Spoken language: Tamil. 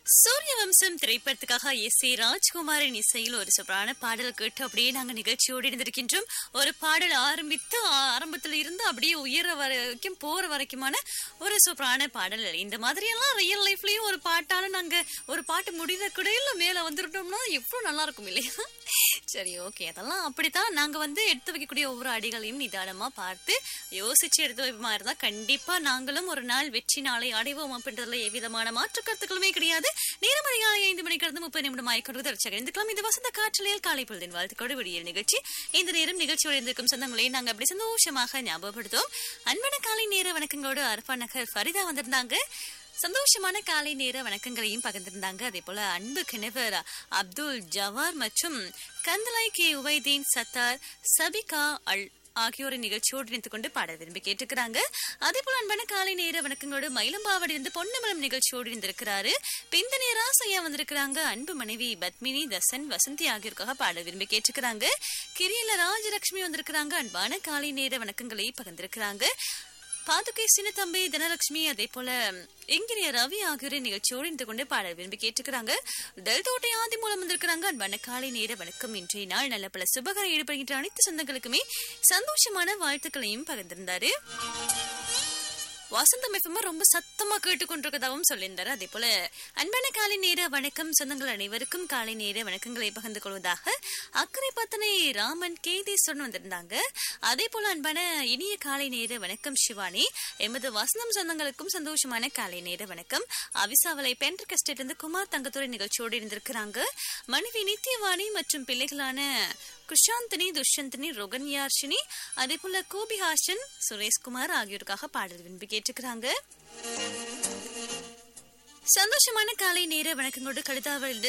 சூரிய வம்சம் திரைப்படத்துக்காக எஸ் ஏ ராஜ்குமாரின் இசையில் ஒரு சூப்பரான பாடல் கேட்டு அப்படியே நாங்க நிகழ்ச்சியோடு இருந்திருக்கின்றோம் ஒரு பாடல் ஆரம்பித்து ஆ- ஆரம்பத்துல இருந்து அப்படியே உயர வரைக்கும் போற வரைக்குமான ஒரு சூப்பரான பாடல் இந்த மாதிரியெல்லாம் ரியல் லைஃப்லயும் ஒரு பாட்டால நாங்க ஒரு பாட்டு முடிந்த குடையில மேல வந்துட்டோம்னா எவ்வளவு நல்லா இருக்கும் இல்லையா சரி ஓகே அதெல்லாம் அப்படித்தான் நாங்க வந்து எடுத்து வைக்கக்கூடிய ஒவ்வொரு அடிகளையும் நிதானமா பார்த்து யோசிச்சு எடுத்து வைப்போமா இருந்தா கண்டிப்பா நாங்களும் ஒரு நாள் வெற்றி நாளை அடைவோம் அப்படின்றதுல எவ்விதமான மாற்று கருத்துக்களுமே கிடையாது நேரம் அதிகாலை ஐந்து மணிக்கு இருந்து முப்பது நிமிடம் ஆய்க்கொண்டு தரச்சக இந்த கிழமை இது வசந்த காற்றலையில் காலை பொழுதின் வாழ்த்துக்கோடு விடியல் நிகழ்ச்சி இந்த நேரம் நிகழ்ச்சியோடு இருந்திருக்கும் சொந்தங்களை நாங்க அப்படி சந்தோஷமாக ஞாபகப்படுத்துவோம் அன்பான காலை நேர வணக்கங்களோடு அரபா நகர் ஃபரிதா வந்திருந்தாங்க சந்தோஷமான காலை நேர வணக்கங்களையும் பகிர்ந்திருந்தாங்க அதே போல அன்பு கிணவர் அப்துல் ஜவார் மற்றும் கந்தலாய் கே உவைதீன் சத்தார் சபிகா அல் ஆகியோரின் நிகழ்ச்சியோடு இணைத்துக் கொண்டு பாட விரும்பி கேட்டுக்கிறாங்க அதே போல அன்பான காலை நேர வணக்கங்களோடு மயிலம்பாவடி இருந்து பொன்னமலம் நிகழ்ச்சியோடு இருந்திருக்கிறாரு பிந்த நேரா செய்ய வந்திருக்கிறாங்க அன்பு மனைவி பத்மினி தசன் வசந்தி ஆகியோருக்காக பாட விரும்பி கேட்டுக்கிறாங்க கிரியல ராஜலட்சுமி வந்திருக்கிறாங்க அன்பான காலை நேர வணக்கங்களை பகிர்ந்திருக்கிறாங்க பாதுகை சின்னத்தம்பி தனலட்சுமி அதே போல எங்கிரிய ரவி ஆகியோரின் நிகழ்ச்சியோடு இருந்து கொண்டு பாடல் விரும்பி கேட்டுக்கிறாங்க டெல்தோட்டை ஆதி மூலம் வந்திருக்கிறாங்க அன்பான காலை நேர வணக்கம் இன்றைய நாள் நல்ல பல சுபகர ஈடுபடுகின்ற அனைத்து சொந்தங்களுக்குமே சந்தோஷமான வாழ்த்துக்களையும் பகிர்ந்திருந்தாரு வசந்தம் எஃப்எம் ரொம்ப சத்தமா கேட்டுக்கொண்டிருக்கதாகவும் சொல்லியிருந்தாரு அதே போல அன்பான காலை நேர வணக்கம் சொந்தங்கள் அனைவருக்கும் காலை நேர வணக்கங்களை பகிர்ந்து கொள்வதாக அக்கறை பத்தனை ராமன் கேதீஸ்வரன் வந்திருந்தாங்க அதே போல அன்பான இனிய காலை நேர வணக்கம் சிவானி எமது வசந்தம் சொந்தங்களுக்கும் சந்தோஷமான காலை நேர வணக்கம் அவிசாவலை பென்ட்ரிக் எஸ்டேட் இருந்து குமார் தங்கத்துறை நிகழ்ச்சியோடு இருந்திருக்கிறாங்க மனைவி நித்யவாணி மற்றும் பிள்ளைகளான குஷாந்தினி துஷ்யந்தினி ரோகன்யார்ஷினி அதே போல கோபிஹாசன் சுரேஷ்குமார் ஆகியோருக்காக பாடல் விரும்பி கேட்டுக்கிறாங்க சந்தோஷமான காலை நேர வணக்கங்களோடு கழுதாவில்